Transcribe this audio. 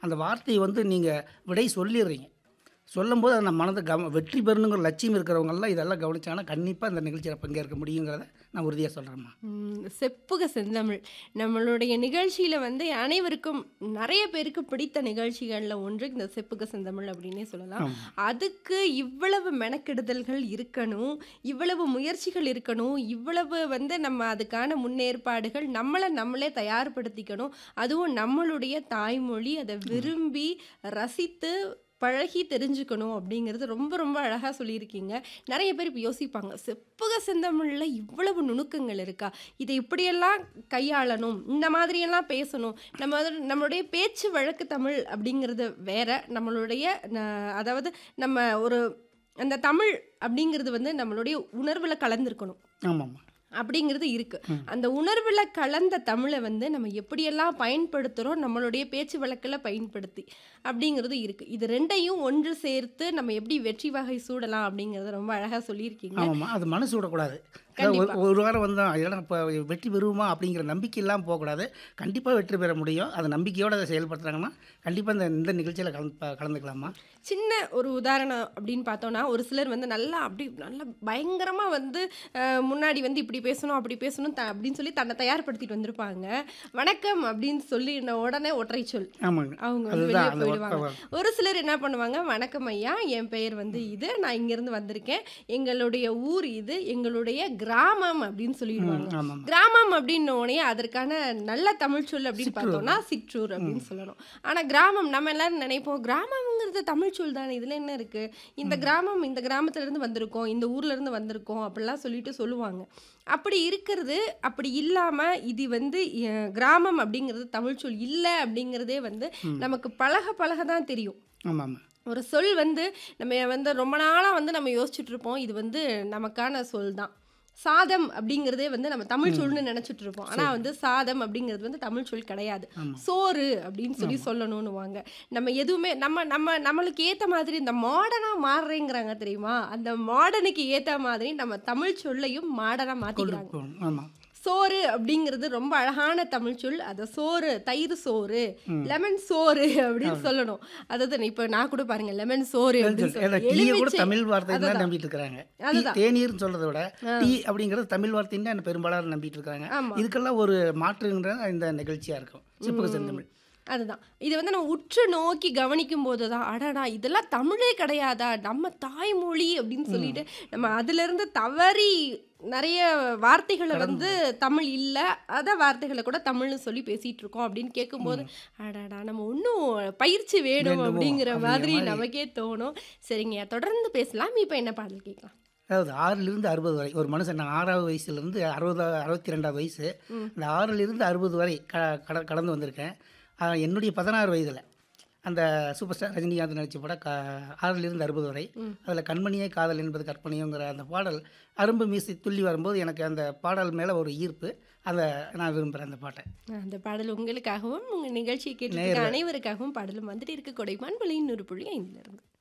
அந்த வார்த்தையை வந்து நீங்கள் விடை சொல்லிடுறீங்க சொல்லும்போது அது நம்ம மனதை கவ வெற்றி பெறணுங்கிற லட்சியம் இருக்கிறவங்கெல்லாம் இதெல்லாம் கவனிச்சாங்கன்னா கண்டிப்பாக இந்த நிகழ்ச்சியில் பங்கேற்க முடியுங்கிறத நான் உறுதியாக சொல்கிறேம்மா ம், செப்புக செந்தமிழ் நம்மளுடைய நிகழ்ச்சியில் வந்து அனைவருக்கும் நிறைய பேருக்கு பிடித்த நிகழ்ச்சிகளில் ஒன்று இந்த செப்புக செந்தமிழ் அப்படின்னே சொல்லலாம் ஆமா. அதுக்கு இவ்வளவு மெனக்கெடுதல்கள் இருக்கணும் இவ்வளவு முயற்சிகள் இருக்கணும் இவ்வளவு வந்து நம்ம அதுக்கான முன்னேற்பாடுகள் நம்மளை நம்மளே தயார்படுத்திக்கணும் அதுவும் நம்மளுடைய தாய்மொழி அதை விரும்பி ரசித்து பழகி தெரிஞ்சுக்கணும் அப்படிங்கிறது ரொம்ப ரொம்ப அழகாக சொல்லியிருக்கீங்க நிறைய பேர் இப்போ யோசிப்பாங்க செப்புக செந்தமிழில் இவ்வளவு நுணுக்கங்கள் இருக்கா இதை இப்படியெல்லாம் கையாளணும் இந்த மாதிரியெல்லாம் பேசணும் நம்ம வந்து நம்மளுடைய பேச்சு வழக்கு தமிழ் அப்படிங்கிறது வேற நம்மளுடைய ந- அதாவது நம்ம ஒரு அந்த தமிழ் அப்படிங்கிறது வந்து நம்மளுடைய உணர்வில் கலந்துருக்கணும் ஆமாம்மா அப்படிங்கிறது இருக்கு அந்த உணர்வுல கலந்த தமிழை வந்து நம்ம எப்படியெல்லாம் பயன்படுத்துகிறோம் நம்மளுடைய பேச்சு வழக்கில் பயன்படுத்தி அப்படிங்கிறது இருக்கு இது ரெண்டையும் ஒன்று சேர்த்து நம்ம எப்படி வெற்றி வகை சூடலாம் அப்படிங்கறத ரொம்ப அழகா சொல்லியிருக்கீங்க ஆமாம்மா அது மனசு விடக்கூடாது அதாவது ஒரு- ஒரு வாரம் வந்தோம் இதெல்லாம் இப்போ வெற்றி பெறுவோமா அப்படிங்கிற நம்பிக்கை இல்லாமல் போகக்கூடாது கண்டிப்பாக வெற்றி பெற முடியும் அது நம்பிக்கையோடு அதை செயல்படுத்துறாங்கன்னா கண்டிப்பாக இந்த இந்த நிகழ்ச்சியில் கலந்து ப- கலந்துக்கலாமா சின்ன ஒரு உதாரணம் அப்படின்னு பார்த்தோம்னா ஒரு சிலர் வந்து நல்லா அப்படி நல்லா பயங்கரமாக வந்து அஹ், முன்னாடி வந்து இப்படி பேசணும் அப்படி பேசணும் த அப்படின்னு சொல்லி தன்னை தயார்படுத்திட்டு வந்திருப்பாங்க வணக்கம் அப்படின்னு சொல்லி உடனே ஒற்றை சொல் ஆமாங்க அவங்க வந்து அதுதான் வெளியே அந்த போயிடுவாங்க ஒர்க் ஒரு சிலர் என்ன பண்ணுவாங்க வணக்கம் ஐயா என் பெயர் வந்து இது நான் இங்கேருந்து வந்திருக்கேன் எங்களுடைய ஊர் இது எங்களுடைய கிராமம் அப்படின்னு சொல்லிடுவாங்க ஆமாம் கிராமம் அப்படின்ன உடனே அதற்கான நல்ல தமிழ் சொல் அப்படின்னு பார்த்தோம்னா சிற்றூர் அப்படின்னு சொல்லணும் ஆனா கிராமம் நம்ம எல்லாரும் நினைப்போம் கிராமம்ங்கிறது தமிழ் சொல் தானே இதுல என்ன இருக்கு இந்த கிராமம் இந்த கிராமத்துல இருந்து வந்திருக்கோம் இந்த ஊர்ல இருந்து வந்திருக்கோம் அப்படிலாம் சொல்லிட்டு சொல்லுவாங்க அப்படி இருக்கிறது அப்படி இல்லாம இது வந்து அஹ், கிராமம் அப்படிங்கிறது தமிழ் சொல் இல்லை அப்படிங்கிறதே வந்து நமக்கு பழக பழக தான் தெரியும் ஆமாம் ஆமாம் ஒரு சொல் வந்து நம்ம வந்து ரொம்ப நாளாக வந்து நம்ம யோசிச்சுட்டு இருப்போம் இது வந்து நமக்கான சொல் தான் சாதம் அப்படிங்கிறதே வந்து நம்ம தமிழ் சொல்னு நினைச்சிட்டு இருப்போம் ஆனா வந்து சாதம் அப்படிங்கிறது வந்து தமிழ் சொல் கிடையாது ஆமா. சோறு அப்படின்னு சொல்லி சொல்லணும்னுவாங்க நம்ம எதுவுமே நம்ம நம்ம நம்மளுக்கு ஏத்த மாதிரி இந்த மாடர்னா மாறுறேங்கிறாங்க தெரியுமா அந்த மாடர்னுக்கு ஏத்த மாதிரி நம்ம தமிழ் சொல்லையும் மாடர்னா மாத்திக்கிறாங்க கொண்டு போகணும் ஆமாம் சோறு அப்படிங்கிறது ரொம்ப அழகான தமிழ் சொல் அதை சோறு தயிர் சோறு லெமன் சோறு அப்படின்னு சொல்லணும் அதாவது இப்போ நான் கூட பாருங்க லெமன் சோறு அப்படின்னு ஏன்னா சொல்லி டீயை கூட எலுமிச்சை- தமிழ் வார்த்தை தான் அதுதான். நம்பிட்டு இருக்கிறாங்க டீ அதுதான். தேநீர்னு சொல்றதை விட டீ அப்படிங்கிறது தமிழ் வார்த்தைன்னு தான் பெரும்பாலான நம்பிட்டு இருக்காங்க ஆமா. இதுக்கெல்லாம் ஒரு மாற்றுங்கிற இந்த நிகழ்ச்சியாக இருக்கும் சிப்புக செந்தமிழ் அதுதான் இது வந்து நம்ம உற்று நோக்கி கவனிக்கும் போது தான் அடடா இதெல்லாம் தமிழே கிடையாதா நம்ம தாய்மொழி அப்படின்னு சொல்லிட்டு நம்ம அதுல இருந்து தவறி நிறைய வார்த்தைகளை வந்து தமிழ் இல்லை அத வார்த்தைகளை கூட தமிழ்னு சொல்லி பேசிட்டு இருக்கோம் அப்படின்னு கேட்கும்போது அடடா நம்ம இன்னும் பயிற்சி வேணும் வேண்டுமோ அப்படிங்கிற அப்படிங்கிற மாதிரி மாதிரி. நமக்கே தோணும் சரிங்க தொடர்ந்து பேசலாம் இப்போ என்ன பாடல் கேட்கலாம் அதாவது ஆறிலிருந்து அறுபது வரை ஒரு மனுஷன் நான் ஆறாவது வயசுலேருந்து அறுபது அறுபத்தி ரெண்டாவது வயசு இந்த ஆறிலிருந்து அறுபது வரை க கட கடந்து வந்திருக்கேன் ஆஹ் என்னுடைய பதினாறு வயதில் அந்த சூப்பர் ஸ்டார் ரஜினிகாந்த் நடித்த படம் க ஆறிலிருந்து அறுபது வரை அதில் கண்மணியே காதல் என்பது கற்பனையோங்கிற அந்த பாடல் அரும்பு மீசை துள்ளி வரும்போது எனக்கு அந்த பாடல் மேலே ஒரு ஈர்ப்பு அதை நான் விரும்புகிறேன் அந்த பாட்டை அந்த பாடல் உங்களுக்காகவும் உங்க நிகழ்ச்சியை கேட்டு அனைவருக்காகவும் பாடலும் வந்துட்டு இருக்க கொடைமான் விலையின் ஒரு புள்ளி ஐந்துல இருந்து